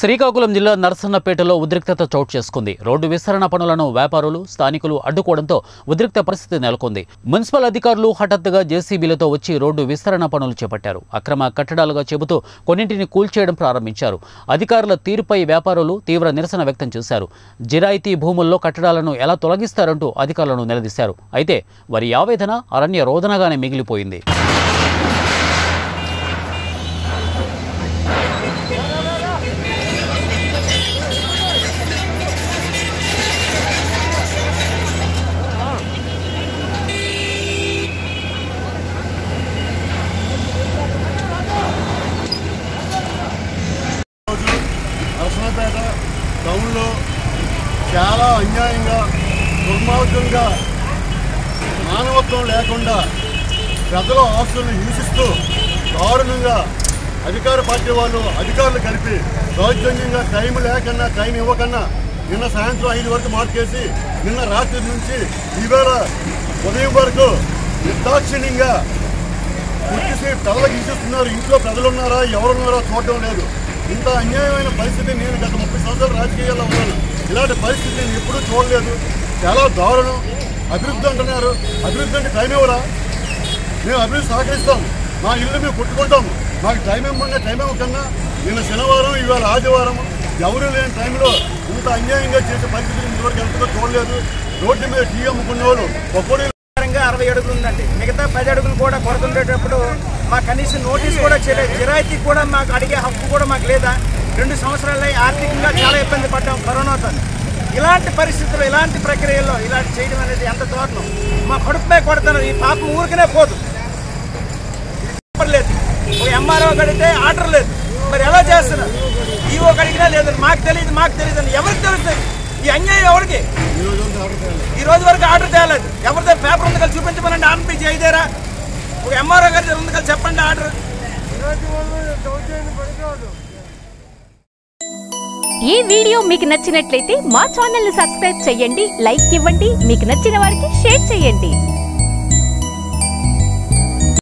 శ్రీకాకుళం జిల్లా నరసన్నపేటలో ఉద్రిక్తత చోటు చేసుకుంది రోడ్డు విస్తరణ పనులను వ్యాపారులు స్థానికులు అడ్డుకోవడంతో ఉద్రిక్త పరిస్థితి నెలకొంది మున్సిపల్ అధికారులు హఠాత్తుగా జేసీబీలతో వచ్చి రోడ్డు విస్తరణ పనులు చేపట్టారు అక్రమ కట్టడాలుగా చెబుతూ కొన్నింటిని కూల్చేయడం ప్రారంభించారు అధికారుల తీరుపై వ్యాపారులు తీవ్ర నిరసన వ్యక్తం చేశారు జిరాయితీ భూముల్లో కట్టడాలను ఎలా తొలగిస్తారంటూ అధికారులను నిలదీశారు అయితే వారి ఆవేదన అరణ్య రోదనగానే మిగిలిపోయింది రోజు నరసనపేట టౌన్లో చాలా అన్యాయంగా దుర్మార్గంగా మానవత్వం లేకుండా ప్రజల ఆస్తులను హింసిస్తూ దారుణంగా అధికార పార్టీ వాళ్ళు అధికారులు కలిపి దౌర్జన్యంగా టైం లేకన్నా టైం ఇవ్వకన్నా నిన్న సాయంత్రం ఐదు వరకు మార్కేసి నిన్న రాత్రి నుంచి ఈవేళ ఉదయం వరకు నిర్దాక్షిణ్యంగా కుర్చీసి ప్రజలకు ఇచ్చిస్తున్నారు ఇంట్లో ప్రజలు ఉన్నారా ఎవరున్నారా చూడడం లేదు ఇంత అన్యాయమైన పరిస్థితి నేను గత ముప్పై సంవత్సరాలు రాజకీయాల్లో ఉన్నాను ఇలాంటి పరిస్థితి నేను ఎప్పుడూ చూడలేదు చాలా దారుణం అభివృద్ధి అంటున్నారు అభివృద్ధి అంటే టైం ఎవరా మేము అభివృద్ధి సహకరిస్తాం మా ఇల్లు మేము కొట్టుకుంటాం మాకు టైం ఇవ్వమన్నా టైం ఇవ్వకన్నా నిన్న శనివారం ఇవాళ ఆదివారం ఎవరు లేని టైంలో ఇంత అన్యాయంగా చేసే పరిస్థితి ఇంతవరకు ఎంతగా చూడలేదు రోడ్డు మీద టీ అమ్ముకునే వాళ్ళు ఒక్కడే ప్రకారంగా అరవై అడుగులు ఉందండి మిగతా పది అడుగులు కూడా కొరత ఉండేటప్పుడు మా కనీసం నోటీస్ కూడా చేయలేదు జిరాయితీ కూడా మాకు అడిగే హక్కు కూడా మాకు లేదా రెండు సంవత్సరాలు ఆర్థికంగా చాలా ఇబ్బంది పడ్డాం కరోనాతో ఇలాంటి పరిస్థితుల్లో ఇలాంటి ప్రక్రియల్లో ఇలాంటి చేయడం అనేది ఎంత దారుణం మా కడుపుపై కొడుతున్నారు ఈ పాపం ఊరికనే పోదు లేదు ఒక ఎంఆర్ఓ కడిగితే ఆర్డర్ లేదు మరి ఎలా చేస్తున్నారు ఈఓ కడిగినా లేదు మాకు తెలియదు మాకు తెలియదు అని ఎవరికి తెలుస్తుంది ఈ అన్యాయం ఎవరికి ఈ రోజు వరకు ఆర్డర్ తేలేదు ఎవరిదో పేపర్ ఉంది కదా చూపించమనండి ఆర్పీ చేయదేరా ఒక ఎంఆర్ఓ గారి ఉంది కదా చెప్పండి ఆర్డర్ ఈ వీడియో మీకు నచ్చినట్లయితే మా ఛానల్ ని సబ్స్క్రైబ్ చేయండి లైక్ ఇవ్వండి మీకు నచ్చిన వారికి షేర్ చేయండి